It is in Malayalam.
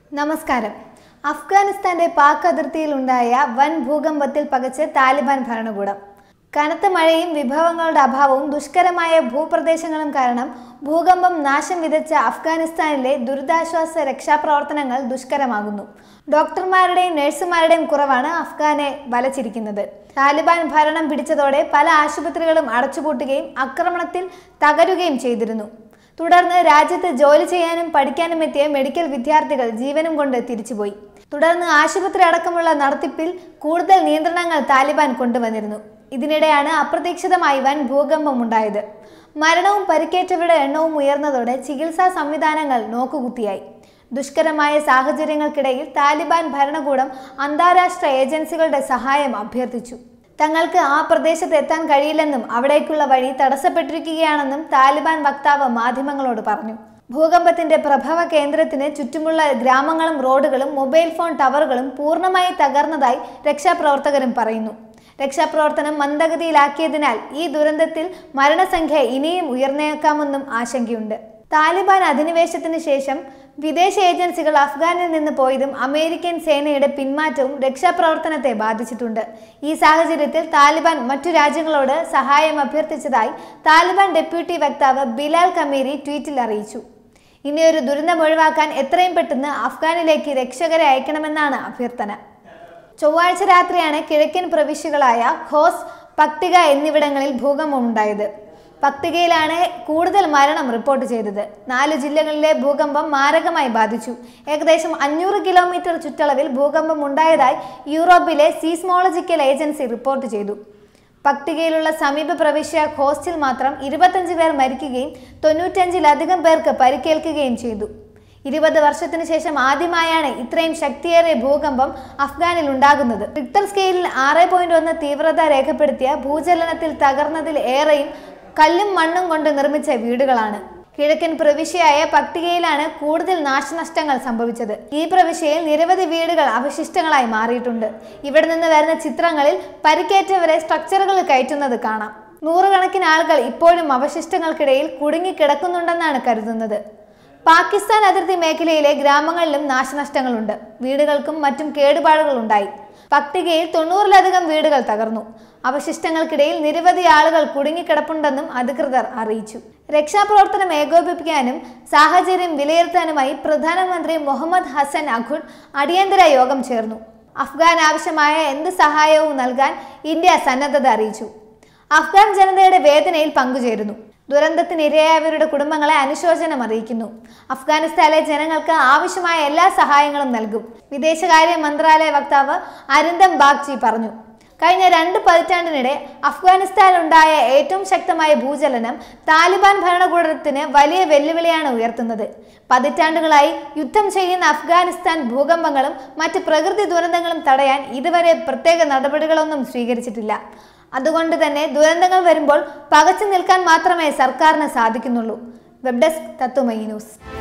നമസ്കാരം അഫ്ഗാനിസ്ഥാന്റെ പാക് അതിർത്തിയിലുണ്ടായ വൻ ഭൂകമ്പത്തിൽ പകച്ച് താലിബാൻ ഭരണകൂടം കനത്ത മഴയും വിഭവങ്ങളുടെ അഭാവവും ദുഷ്കരമായ ഭൂപ്രദേശങ്ങളും കാരണം ഭൂകമ്പം നാശം വിതച്ച അഫ്ഗാനിസ്ഥാനിലെ ദുരിതാശ്വാസ രക്ഷാപ്രവർത്തനങ്ങൾ ദുഷ്കരമാകുന്നു ഡോക്ടർമാരുടെയും നഴ്സുമാരുടെയും കുറവാണ് അഫ്ഗാനെ വലച്ചിരിക്കുന്നത് താലിബാൻ ഭരണം പിടിച്ചതോടെ പല ആശുപത്രികളും അടച്ചുപൂട്ടുകയും ആക്രമണത്തിൽ തകരുകയും ചെയ്തിരുന്നു തുടർന്ന് രാജ്യത്ത് ജോലി ചെയ്യാനും പഠിക്കാനും എത്തിയ മെഡിക്കൽ വിദ്യാർത്ഥികൾ ജീവനും കൊണ്ട് തിരിച്ചുപോയി തുടർന്ന് ആശുപത്രി അടക്കമുള്ള നടത്തിപ്പിൽ കൂടുതൽ നിയന്ത്രണങ്ങൾ താലിബാൻ കൊണ്ടുവന്നിരുന്നു ഇതിനിടെയാണ് അപ്രതീക്ഷിതമായി വൻ ഭൂകമ്പം ഉണ്ടായത് മരണവും പരിക്കേറ്റവരുടെ എണ്ണവും ഉയർന്നതോടെ ചികിത്സാ സംവിധാനങ്ങൾ നോക്കുകുത്തിയായി ദുഷ്കരമായ സാഹചര്യങ്ങൾക്കിടയിൽ താലിബാൻ ഭരണകൂടം അന്താരാഷ്ട്ര ഏജൻസികളുടെ സഹായം അഭ്യർത്ഥിച്ചു തങ്ങൾക്ക് ആ പ്രദേശത്ത് എത്താൻ കഴിയില്ലെന്നും അവിടേക്കുള്ള വഴി തടസ്സപ്പെട്ടിരിക്കുകയാണെന്നും താലിബാൻ വക്താവ് മാധ്യമങ്ങളോട് പറഞ്ഞു ഭൂകമ്പത്തിന്റെ പ്രഭവ കേന്ദ്രത്തിന് ചുറ്റുമുള്ള ഗ്രാമങ്ങളും റോഡുകളും മൊബൈൽ ഫോൺ ടവറുകളും പൂർണ്ണമായി തകർന്നതായി രക്ഷാപ്രവർത്തകരും പറയുന്നു രക്ഷാപ്രവർത്തനം മന്ദഗതിയിലാക്കിയതിനാൽ ഈ ദുരന്തത്തിൽ മരണസംഖ്യ ഇനിയും ഉയർന്നേക്കാമെന്നും ആശങ്കയുണ്ട് താലിബാൻ അധിനിവേശത്തിന് ശേഷം വിദേശ ഏജൻസികൾ അഫ്ഗാനിൽ നിന്ന് പോയതും അമേരിക്കൻ സേനയുടെ പിന്മാറ്റവും രക്ഷാപ്രവർത്തനത്തെ ബാധിച്ചിട്ടുണ്ട് ഈ സാഹചര്യത്തിൽ താലിബാൻ മറ്റു രാജ്യങ്ങളോട് സഹായം അഭ്യർത്ഥിച്ചതായി താലിബാൻ ഡെപ്യൂട്ടി വക്താവ് ബിലാൽ കമീരി ട്വീറ്റിൽ അറിയിച്ചു ഇനിയൊരു ദുരന്തം ഒഴിവാക്കാൻ എത്രയും പെട്ടെന്ന് അഫ്ഗാനിലേക്ക് രക്ഷകരെ അയക്കണമെന്നാണ് അഭ്യർത്ഥന ചൊവ്വാഴ്ച രാത്രിയാണ് കിഴക്കൻ പ്രവിശ്യകളായ ഖോസ് പക്തിക എന്നിവിടങ്ങളിൽ ഭൂകമ്പമുണ്ടായത് പക്തികയിലാണ് കൂടുതൽ മരണം റിപ്പോർട്ട് ചെയ്തത് നാല് ജില്ലകളിലെ ഭൂകമ്പം മാരകമായി ബാധിച്ചു ഏകദേശം അഞ്ഞൂറ് കിലോമീറ്റർ ചുറ്റളവിൽ ഭൂകമ്പം ഉണ്ടായതായി യൂറോപ്പിലെ സീസ്മോളജിക്കൽ ഏജൻസി റിപ്പോർട്ട് ചെയ്തു പക്തികയിലുള്ള സമീപ പ്രവിശ്യ ഖോസ്റ്റിൽ മാത്രം ഇരുപത്തഞ്ച് പേർ മരിക്കുകയും തൊണ്ണൂറ്റഞ്ചിലധികം പേർക്ക് പരിക്കേൽക്കുകയും ചെയ്തു ഇരുപത് വർഷത്തിനു ശേഷം ആദ്യമായാണ് ഇത്രയും ശക്തിയേറിയ ഭൂകമ്പം അഫ്ഗാനിൽ ഉണ്ടാകുന്നത് റിക്ടർ സ്കെയിലിൽ ആറ് പോയിന്റ് ഒന്ന് തീവ്രത രേഖപ്പെടുത്തിയ ഭൂചലനത്തിൽ തകർന്നതിൽ ഏറെയും കല്ലും മണ്ണും കൊണ്ട് നിർമ്മിച്ച വീടുകളാണ് കിഴക്കൻ പ്രവിശ്യയായ പട്ടികയിലാണ് കൂടുതൽ നാശനഷ്ടങ്ങൾ സംഭവിച്ചത് ഈ പ്രവിശ്യയിൽ നിരവധി വീടുകൾ അവശിഷ്ടങ്ങളായി മാറിയിട്ടുണ്ട് ഇവിടെ നിന്ന് വരുന്ന ചിത്രങ്ങളിൽ പരിക്കേറ്റവരെ സ്ട്രക്ചറുകളിൽ കയറ്റുന്നത് കാണാം നൂറുകണക്കിന് ആളുകൾ ഇപ്പോഴും അവശിഷ്ടങ്ങൾക്കിടയിൽ കുടുങ്ങിക്കിടക്കുന്നുണ്ടെന്നാണ് കരുതുന്നത് പാകിസ്ഥാൻ അതിർത്തി മേഖലയിലെ ഗ്രാമങ്ങളിലും നാശനഷ്ടങ്ങളുണ്ട് വീടുകൾക്കും മറ്റും കേടുപാടുകൾ ഉണ്ടായി പട്ടികയിൽ തൊണ്ണൂറിലധികം വീടുകൾ തകർന്നു അവശിഷ്ടങ്ങൾക്കിടയിൽ നിരവധി ആളുകൾ കുടുങ്ങിക്കിടപ്പുണ്ടെന്നും അധികൃതർ അറിയിച്ചു രക്ഷാപ്രവർത്തനം ഏകോപിപ്പിക്കാനും സാഹചര്യം വിലയിരുത്താനുമായി പ്രധാനമന്ത്രി മുഹമ്മദ് ഹസൻ അഖുൻ അടിയന്തര യോഗം ചേർന്നു അഫ്ഗാൻ ആവശ്യമായ എന്ത് സഹായവും നൽകാൻ ഇന്ത്യ സന്നദ്ധത അറിയിച്ചു അഫ്ഗാൻ ജനതയുടെ വേദനയിൽ പങ്കുചേരുന്നു ദുരന്തത്തിനിരയായവരുടെ കുടുംബങ്ങളെ അനുശോചനം അറിയിക്കുന്നു അഫ്ഗാനിസ്ഥാനിലെ ജനങ്ങൾക്ക് ആവശ്യമായ എല്ലാ സഹായങ്ങളും നൽകും വിദേശകാര്യ മന്ത്രാലയ വക്താവ് അരിന്ദം ബാഗ്ചി പറഞ്ഞു കഴിഞ്ഞ രണ്ട് പതിറ്റാണ്ടിനിടെ അഫ്ഗാനിസ്ഥാനിലുണ്ടായ ഏറ്റവും ശക്തമായ ഭൂചലനം താലിബാൻ ഭരണകൂടത്തിന് വലിയ വെല്ലുവിളിയാണ് ഉയർത്തുന്നത് പതിറ്റാണ്ടുകളായി യുദ്ധം ചെയ്യുന്ന അഫ്ഗാനിസ്ഥാൻ ഭൂകമ്പങ്ങളും മറ്റ് പ്രകൃതി ദുരന്തങ്ങളും തടയാൻ ഇതുവരെ പ്രത്യേക നടപടികളൊന്നും സ്വീകരിച്ചിട്ടില്ല അതുകൊണ്ട് തന്നെ ദുരന്തങ്ങൾ വരുമ്പോൾ പകച്ചു നിൽക്കാൻ മാത്രമേ സർക്കാരിന് സാധിക്കുന്നുള്ളൂ വെബ് ഡെസ്ക് തത്വമയി ന്യൂസ്